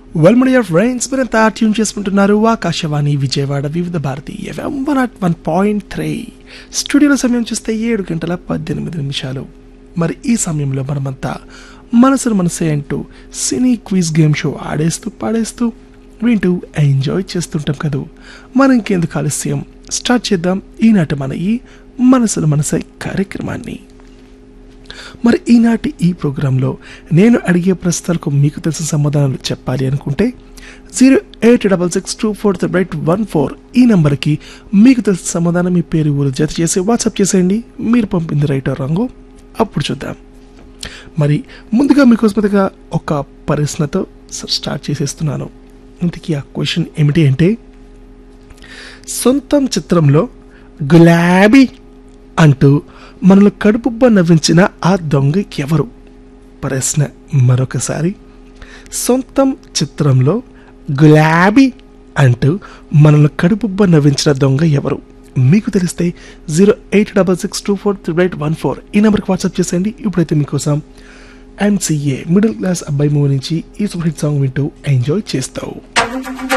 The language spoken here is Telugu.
వెల్మడియర్ ఫ్రెండ్స్ మీరంతా ట్యూన్ చేసుకుంటున్నారు Akashvani Vijayawada Vividh Bharati FM one at one point three స్టూడియోలో సమయం చూస్తే ఏడు గంటల పద్దెనిమిది నిమిషాలు మరి ఈ సమయంలో మనమంతా మనసును మనసే అంటూ సినీ క్విజ్ గేమ్ షో ఆడేస్తూ పాడేస్తూ వింటూ ఎంజాయ్ చేస్తుంటాం కదూ మనం ఇంకెందుకు ఆలస్యం స్టార్ట్ చేద్దాం ఈనాటి మన ఈ మనసును మనసే కార్యక్రమాన్ని మరి ఈనాటి ఈ ప్రోగ్రాంలో నేను అడిగే ప్రశ్నలకు మీకు తెలిసిన సమాధానాలు చెప్పాలి అనుకుంటే zero eight double six two four eight one four ఈ నెంబర్కి మీకు తెలిసిన సమాధానం మీ పేరు ఊరు జత చేసి వాట్సాప్ చేసేయండి మీరు పంపింది రైట్ రాంగో అప్పుడు చూద్దాం మరి ముందుగా మీకోసమతిగా ఒక ప్రశ్నతో స్టార్ట్ చేసేస్తున్నాను ఇంతకీ ఆ క్వశ్చన్ ఏమిటి అంటే సొంతం చిత్రంలో గులాబీ అంటూ మనల్ని కడుపుబ్బ నవ్వించిన ఆ దొంగ ఎవరు ప్రశ్న మరొకసారి సొంతం చిత్రంలో గులాబీ అంటూ మనల్ని కడుపుబ్బ నవ్వించిన దొంగ ఎవరు మీకు తెలిస్తే zero eight double six two four three eight one four ఈ నెంబర్కి వాట్సాప్ చేసేయండి ఇప్పుడైతే మీకోసం ఎంసీఏ మిడిల్ క్లాస్ అబ్బాయి మూవీ నుంచి ఈ సూపర్ హిట్ సాంగ్ వింటూ ఎంజాయ్ చేస్తావు